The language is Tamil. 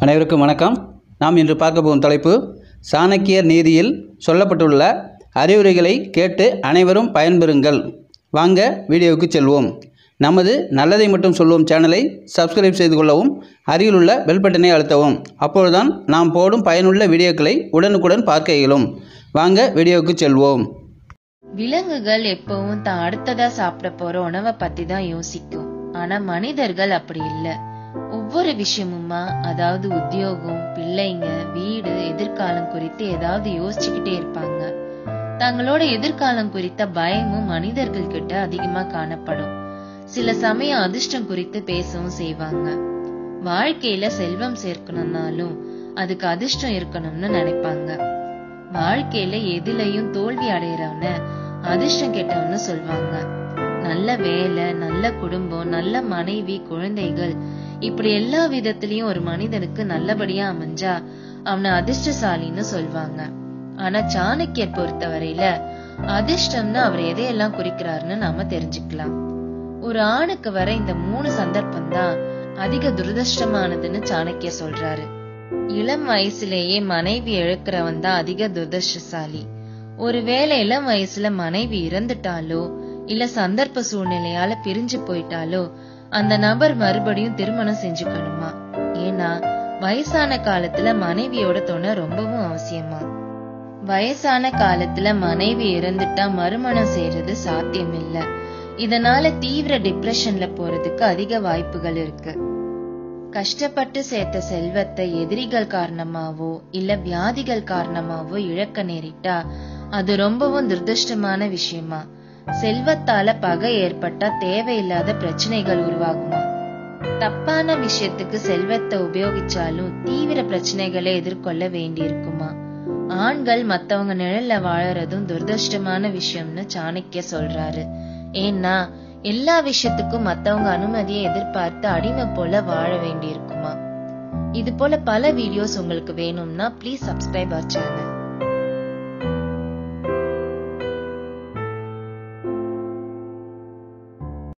அனைவருக்கும் வணக்கம் நாம் இன்று பார்க்க போகும் தலைப்பு சாணக்கியர் நீதியில் சொல்லப்பட்டுள்ள அறிவுரைகளை கேட்டு அனைவரும் பயன்பெறுங்கள் வாங்க வீடியோவுக்கு செல்வோம் நமது நல்லதை மட்டும் சொல்வோம் சேனலை சப்ஸ்கிரைப் செய்து கொள்ளவும் அருகில் உள்ள பெல் பட்டனை அழுத்தவும் அப்பொழுதுதான் நாம் போடும் பயனுள்ள வீடியோக்களை உடனுக்குடன் பார்க்க இயலும் வாங்க வீடியோவுக்கு செல்வோம் விலங்குகள் எப்பவும் தான் அடுத்ததா சாப்பிட போற உணவை பத்தி தான் யோசிக்கும் ஆனா மனிதர்கள் அப்படி இல்ல ஒவ்வொரு விஷயமுமா அதாவது உத்தியோகம் பிள்ளைங்க வீடு எதிர்காலம் குறித்து ஏதாவது யோசிச்சுக்கிட்டே இருப்பாங்க தங்களோட எதிர்காலம் குறித்த பயமும் மனிதர்கள் கிட்ட அதிகமா காணப்படும் சில சமயம் அதிர்ஷ்டம் குறித்து பேசவும் செய்வாங்க வாழ்க்கையில செல்வம் சேர்க்கணும்னாலும் அதுக்கு அதிர்ஷ்டம் இருக்கணும்னு நினைப்பாங்க வாழ்க்கையில எதுலயும் தோல்வி அடையறவன அதிர்ஷ்டம் கெட்டவன்னு சொல்வாங்க நல்ல வேலை நல்ல குடும்பம் நல்ல மனைவி குழந்தைகள் இப்படி எல்லா விதத்திலயும் ஒரு மனிதனுக்கு நல்லபடியா அமைஞ்சா அவனை அதிர்ஷ்டசாலின்னு சொல்வாங்க ஆனா சாணக்கியர் பொறுத்தவரையில அதிர்ஷ்டம்னு அவர் எதையெல்லாம் குறிக்கிறாருன்னு நாம தெரிஞ்சுக்கலாம் ஒரு ஆணுக்கு வர இந்த மூணு சந்தர்ப்பம் தான் அதிக துரதிருஷ்டமானதுன்னு சாணக்கியர் சொல்றாரு இளம் வயசுலேயே மனைவி இழக்கிறவன் தான் அதிக துரதிருஷ்டசாலி ஒருவேளை இளம் வயசுல மனைவி இறந்துட்டாலோ இல்ல சந்தர்ப்ப சூழ்நிலையால பிரிஞ்சு போயிட்டாலோ அந்த நபர் மறுபடியும் திருமணம் செஞ்சுக்கணுமா ஏன்னா வயசான காலத்துல மனைவியோட துணை ரொம்பவும் அவசியமா வயசான காலத்துல மனைவி இறந்துட்டா மறுமணம் செய்யறது சாத்தியம் இல்ல இதனால தீவிர டிப்ரெஷன்ல போறதுக்கு அதிக வாய்ப்புகள் இருக்கு கஷ்டப்பட்டு சேர்த்த செல்வத்தை எதிரிகள் காரணமாவோ இல்ல வியாதிகள் காரணமாவோ இழக்க நேரிட்டா அது ரொம்பவும் துர்திருஷ்டமான விஷயமா செல்வத்தால பகை ஏற்பட்டா தேவையில்லாத பிரச்சனைகள் உருவாகுமா தப்பான விஷயத்துக்கு செல்வத்தை உபயோகிச்சாலும் தீவிர பிரச்சனைகளை எதிர்கொள்ள வேண்டியிருக்குமா ஆண்கள் மத்தவங்க நிழல்ல வாழறதும் துரதிருஷ்டமான விஷயம்னு சாணக்கிய சொல்றாரு ஏன்னா எல்லா விஷயத்துக்கும் மத்தவங்க அனுமதியை எதிர்பார்த்து அடிமை போல வாழ வேண்டியிருக்குமா இது போல பல வீடியோஸ் உங்களுக்கு வேணும்னா ப்ளீஸ் சப்ஸ்கிரைப் அவர் சேனல்